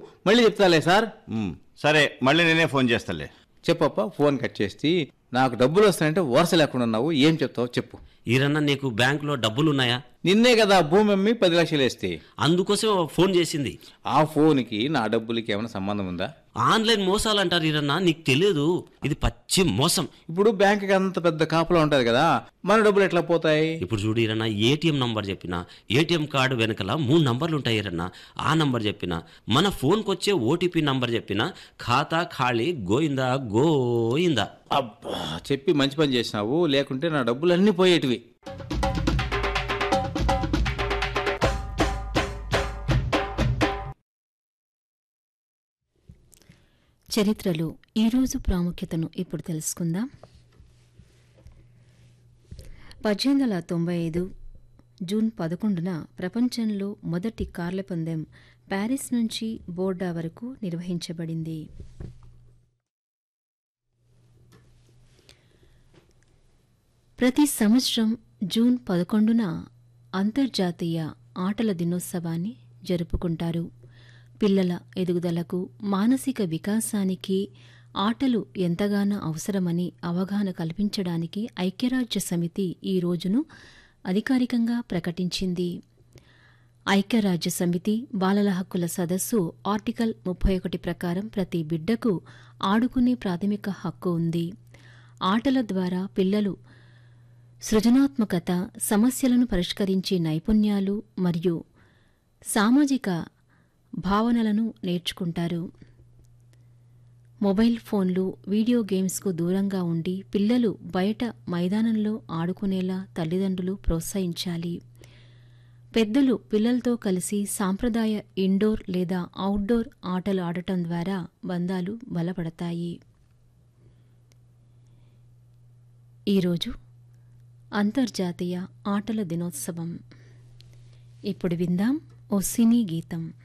మళ్ళీ చెప్తాలే సార్ ఉమ్, సరే మళ్ళీ నేనే ఫోన్ చేస్తాలే చెప్పప్ప ఫోన్ కట్ చేసి నాకు డబ్బులు వస్తాయంటే వరుస లేకుండా ఉన్నావు ఏం చెప్తావు చెప్పు ఈరన్న నీకు బ్యాంకులో డబ్బులున్నాయా నిన్నే కదా భూమి అమ్మి పది లక్షలు వేస్తే అందుకోసం ఫోన్ చేసింది ఆ ఫోన్కి నా డబ్బులకి ఏమైనా సంబంధం ఉందా ఆన్లైన్ మోసాలు అంటారు ఈరన్న నీకు తెలియదు ఇది పచ్చి మోసం ఇప్పుడు బ్యాంక్కి అంత పెద్ద కాపలా ఉంటుంది కదా మన డబ్బులు ఎట్లా పోతాయి ఇప్పుడు చూడు ఈరన్న ఏటీఎం నంబర్ చెప్పిన ఏటీఎం కార్డు వెనకల మూడు నంబర్లు ఉంటాయి ఈరన్న ఆ నంబర్ చెప్పిన మన ఫోన్కి వచ్చే ఓటీపీ నంబర్ చెప్పిన ఖాతా ఖాళీ గోయిందా గోయిందా అబ్బా చెప్పి మంచి పని చేసినావు లేకుంటే నా డబ్బులు అన్నీ పోయేటివి చరిత్రలో ఈరోజు ప్రాముఖ్యతను ఇప్పుడు తెలుసుకుందాం పద్దెనిమిది వందల తొంభై ఐదు జూన్ పదకొండున ప్రపంచంలో మొదటి కార్ల పందెం ప్యారిస్ నుంచి బోర్డా వరకు నిర్వహించబడింది ప్రతి సంవత్సరం జూన్ పదకొండున అంతర్జాతీయ ఆటల దినోత్సవాన్ని జరుపుకుంటారు పిల్లల ఎదుగుదలకు మానసిక వికాసానికి ఆటలు ఎంతగానో అవసరమని అవగాహన కల్పించడానికి ఐక్యరాజ్య సమితి ఈ రోజును అధికారికంగా ప్రకటించింది ఐక్యరాజ్య సమితి బాలల హక్కుల సదస్సు ఆర్టికల్ ముప్పై ఒకటి ప్రకారం ప్రతి బిడ్డకు ఆడుకునే ప్రాథమిక హక్కు ఉంది ఆటల ద్వారా పిల్లలు సృజనాత్మకత సమస్యలను పరిష్కరించే నైపుణ్యాలు మరియు సామాజిక భావనలను నేర్చుకుంటారు మొబైల్ ఫోన్లు వీడియో గేమ్స్కు దూరంగా ఉండి పిల్లలు బయట మైదానంలో ఆడుకునేలా తల్లిదండ్రులు ప్రోత్సహించాలి పెద్దలు పిల్లలతో కలిసి సాంప్రదాయ ఇండోర్ లేదా అవుట్డోర్ ఆటలు ఆడటం ద్వారా బంధాలు బలపడతాయి ఈరోజు అంతర్జాతీయ ఆటల దినోత్సవం ఇప్పుడు విందాం ఓ సినీ గీతం